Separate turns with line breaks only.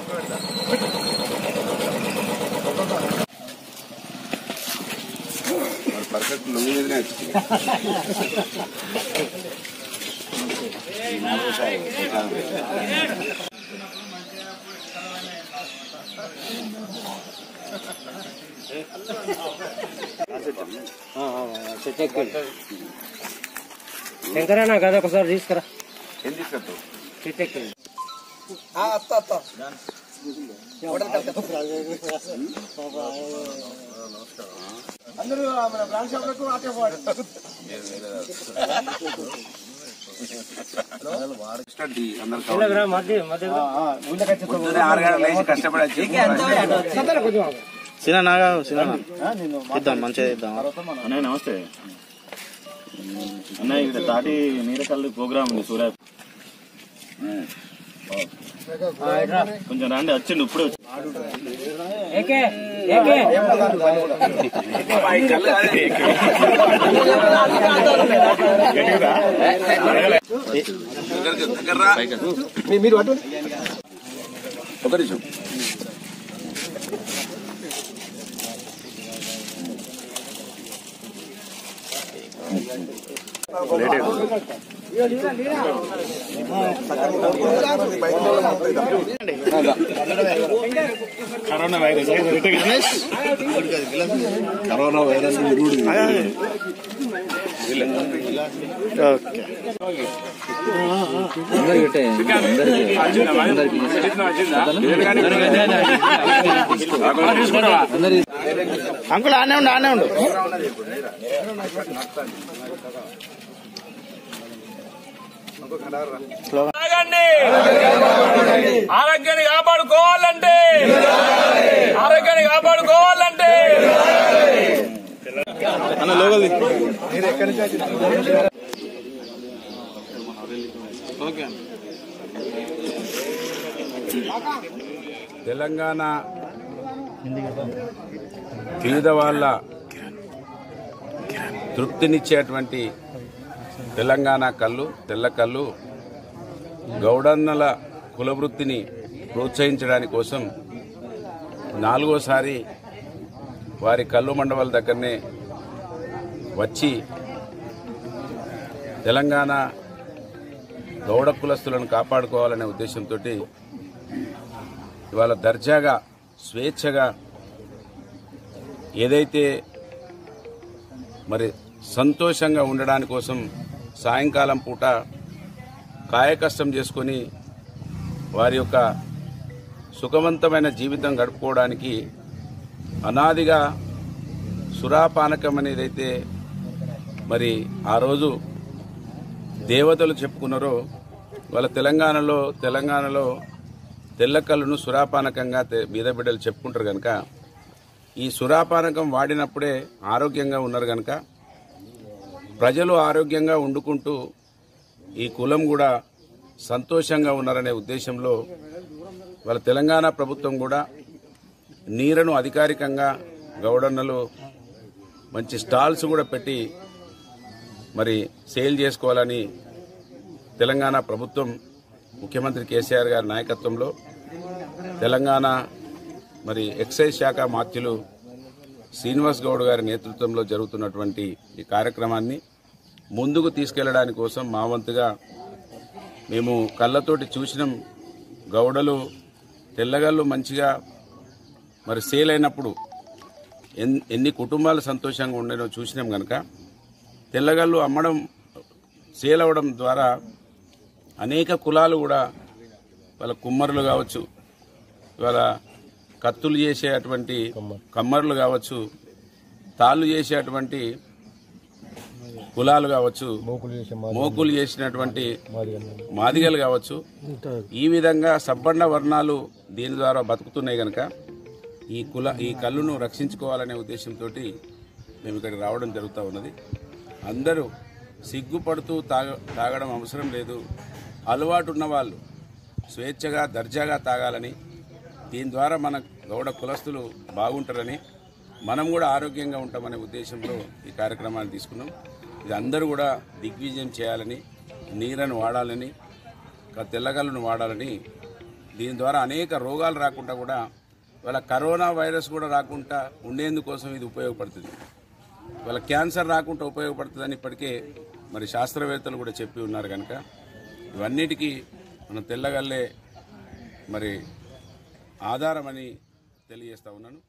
Perfect లొంగి మీదనే వచ్చింది
శంకరన్న కదా ఒకసారి తీసుకురా
ఏం తీసుకొస్తావు
చిట్టెక్కి
స్టడీ అందరు కావాలి.
రా మధ్య మధ్య
పొద్దున్నే ఆరు గంటలకు లేచి కష్టపడి వచ్చి
సినా నాగా సినా ఇద్దాం మంచిగా ఇద్దాం
అన్నయ్య నమస్తే అన్నయ్య ఇక్కడ తాటి నీరకల్లు ప్రోగ్రామ్ ఉంది సూర్య కొంచెం రండి వచ్చిండు ఇప్పుడే వచ్చి
ఏకే ఏకే
దగ్గరికి దగ్గర రా. ఒక నిమిషం
కరోనా వైరస్
కరోనా వైరస్ విరుడు
ఓకే అంకుల్ ఆనే ఉండు ఆనే ఉండు
తాగండి ఆరోగ్యాన్ని కాపాడుకోవాలంటే ఆరోగ్యాన్ని కాపాడుకోవాలంటే
అన్న లోగల్ది ఓకే
తెలంగాణ పేదవాళ్ళ తృప్తినిచ్చేటువంటి తెలంగాణ కళ్ళు తెల్ల కళ్ళు గౌడన్నల కులవృత్తిని ప్రోత్సహించడానికి కోసం నాలుగోసారి వారి కళ్ళు మండపాల దగ్గరనే వచ్చి తెలంగాణ గౌడ కులస్తులను కాపాడుకోవాలనే ఉద్దేశంతో ఇవాళ దర్జాగా స్వేచ్ఛగా ఏదైతే మరి సంతోషంగా ఉండడానికి కోసం సాయంకాలం పూట కాయకష్టం చేసుకొని వారి యొక్క సుఖవంతమైన జీవితం గడుపుకోవడానికి అనాదిగా సురాపానకం అనేదైతే మరి ఆ రోజు దేవతలు చెప్పుకున్నారో వాళ్ళ తెలంగాణలో తెలంగాణలో తెల్లకల్లును సురాపానకంగా తె- బీద బిడ్డలు చెప్పుకుంటారు కనుక ఈ సురాపానకం వాడినప్పుడే ఆరోగ్యంగా ఉన్నారు కనుక ప్రజలు ఆరోగ్యంగా వండుకుంటూ ఈ కులం కూడా సంతోషంగా ఉన్నారనే ఉద్దేశంలో వాళ్ళ తెలంగాణ ప్రభుత్వం కూడా నీరను అధికారికంగా గౌడన్నలు మంచి స్టాల్స్ కూడా పెట్టి మరి సేల్ చేసుకోవాలని తెలంగాణ ప్రభుత్వం ముఖ్యమంత్రి కేసీఆర్ గారి నాయకత్వంలో తెలంగాణ మరి ఎక్సైజ్ శాఖ మాత్యులు శ్రీనివాస్ గౌడ్ గారి నేతృత్వంలో జరుగుతున్నటువంటి ఈ కార్యక్రమాన్ని ముందుకు తీసుకెళ్లడానికి కోసం మా వంతుగా మేము కళ్ళతోటి చూసినాం గౌడలు తెల్లగళ్ళు మంచిగా మరి సేల్ అయినప్పుడు ఎన్- ఎన్ని కుటుంబాలు సంతోషంగా ఉండేనో చూసినాం కనుక తెల్లగళ్ళు అమ్మడం సేల్ అవ్వడం ద్వారా అనేక కులాలు కూడా వాళ్ళ కుమ్మరులు కావచ్చు ఇవాళ కత్తులు చేసేటువంటి కమ్మరులు కావచ్చు తాళ్ళు చేసేటువంటి కులాలు కావచ్చు మోకులు చేసినటువంటి మాదిగలు కావచ్చు ఈ విధంగా సబ్బండ వర్ణాలు దీని ద్వారా బతుకుతున్నాయి కనుక ఈ కుల ఈ కళ్ళును రక్షించుకోవాలనే ఉద్దేశంతో మేము ఇక్కడికి రావడం జరుగుతూ ఉన్నది అందరూ సిగ్గుపడుతూ తాగ తాగడం అవసరం లేదు అలవాటు ఉన్న వాళ్ళు స్వేచ్ఛగా దర్జాగా తాగాలని దీని ద్వారా మన గౌడ కులస్తులు బాగుంటారని మనం కూడా ఆరోగ్యంగా ఉంటామనే ఉద్దేశంలో ఈ కార్యక్రమాన్ని తీసుకున్నాం ఇది అందరూ కూడా దిగ్విజయం చేయాలని నీరను వాడాలని క- తెల్లగల్లును వాడాలని దీని ద్వారా అనేక రోగాలు రాకుండా కూడా వాళ్ళ కరోనా వైరస్ కూడా రాకుండా ఉండేందుకోసం ఇది ఉపయోగపడుతుంది వాళ్ళ క్యాన్సర్ రాకుండా ఉపయోగపడుతుందని ఇప్పటికే మరి శాస్త్రవేత్తలు కూడా చెప్పి ఉన్నారు కనుక ఇవన్నిటికీ మనం తెల్లగల్లే మరి ఆధారమని తెలియజేస్తా ఉన్నాను